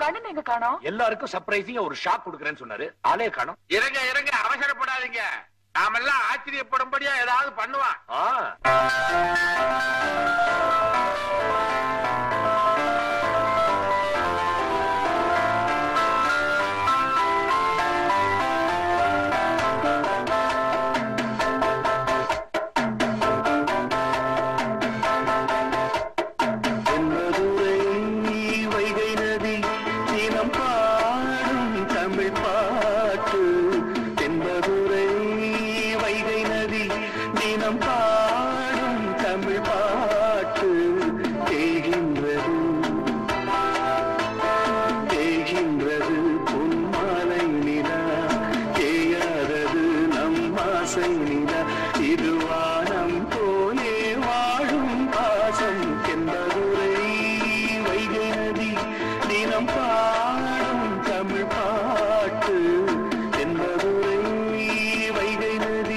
உங்க அண்ணன் எங்க காணோம் எல்லாருக்கும் சர்ப்ரைசிங்கா ஒரு ஷாக் கொடுக்கறேன்னு சொன்னாரு ஆளே காணோம் இறங்க இறங்க அவசரப்படாதீங்க நாமெல்லாம் ஆச்சரியப்படும்படியா ஏதாவது பண்ணுவான் ஆ தென்மதுரை வைகை நதி தினம் பாடும் தமிழ் பாட்டு தென்மதுரை வைகை நதி தினம் பாடும் தமிழ் பாட்டு தேகின்றது தேகின்றது பொன்மாலை நிலா தேயாதது நம் ஆசை நிலா திருவானம் போலே வாழும் பாசம் என்பதுரை வைகை நதி தினம் பாடும் தமிழ் பாட்டு என்பதுரை வைகை நதி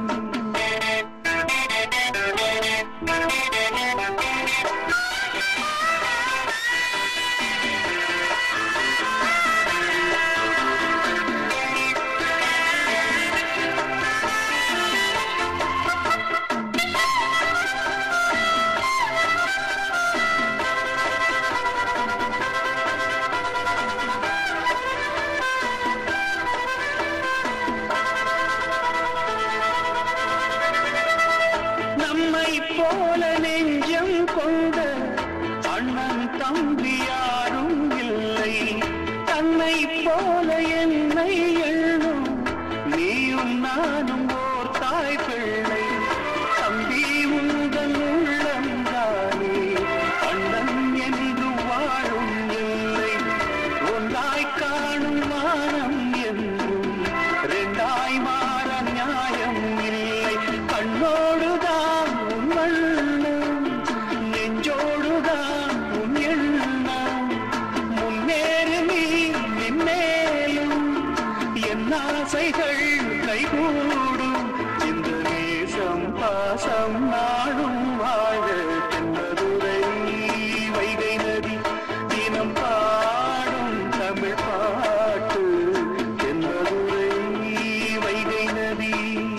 நம்மை போல நெஞ்சம் கொண்ட அண்ணன் தம்பி யாரும் இல்லை தன்னை போல என்னை எண்ணும் நீயும் நானும் ஓர் தாய் பிள்ளை தம்பி உந்தன் உள்ளந்தானே அண்ணன் என்று வாழும் இல்லை ஒன்றாய் காணும் வானம் என்றும் ரெண்டாய் மாற நியாயம் இல்லை கண்ணோடுதான் உன் வண்ணம் நெஞ்சோடுதான் உன் எண்ணம் முன்னேறு நீ நின்னேலும் என் ஆசைகள் கைகூடும் இந்த நேசம் பாசம் நாடும் வாழ தென்பதுரை வைகை நதி தினம் பாடும் தமிழ் பாட்டு தென்பதுரை வைகை நதி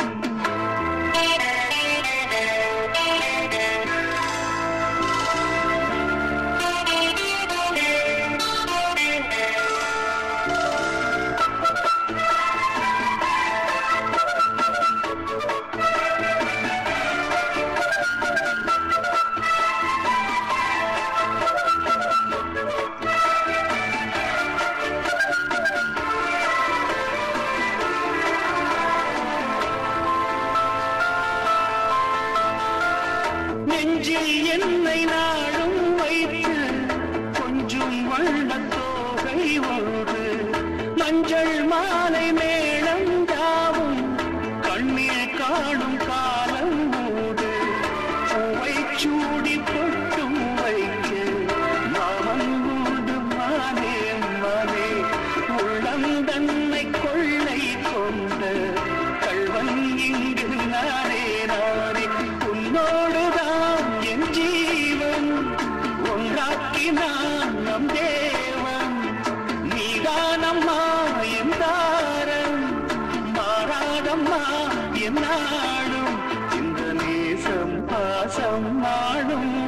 நெஞ்சில் என்னை நாடும் வைத்து கொஞ்சம் வண்ணத் தோகை ஒன்று மஞ்சள் மாலை மேளம் யாவும் கண்ணில் காணும் காலம் மூடு பூவை சூடி பொட்டும் வைக்க மாமன் மூடு மானே மனே உள்ளம் தன்னை கொள்ளை கொண்ட கள்வன் இங்கு நானே நானே உன்னோடுதான் என் ஜீவன் ஒன்றாக்கினான் நம் தேவன் நீதானம்மா என் தாரம் மாறாதம்மா என் நாடும் இந்த நேசம் பாசம் நாடும்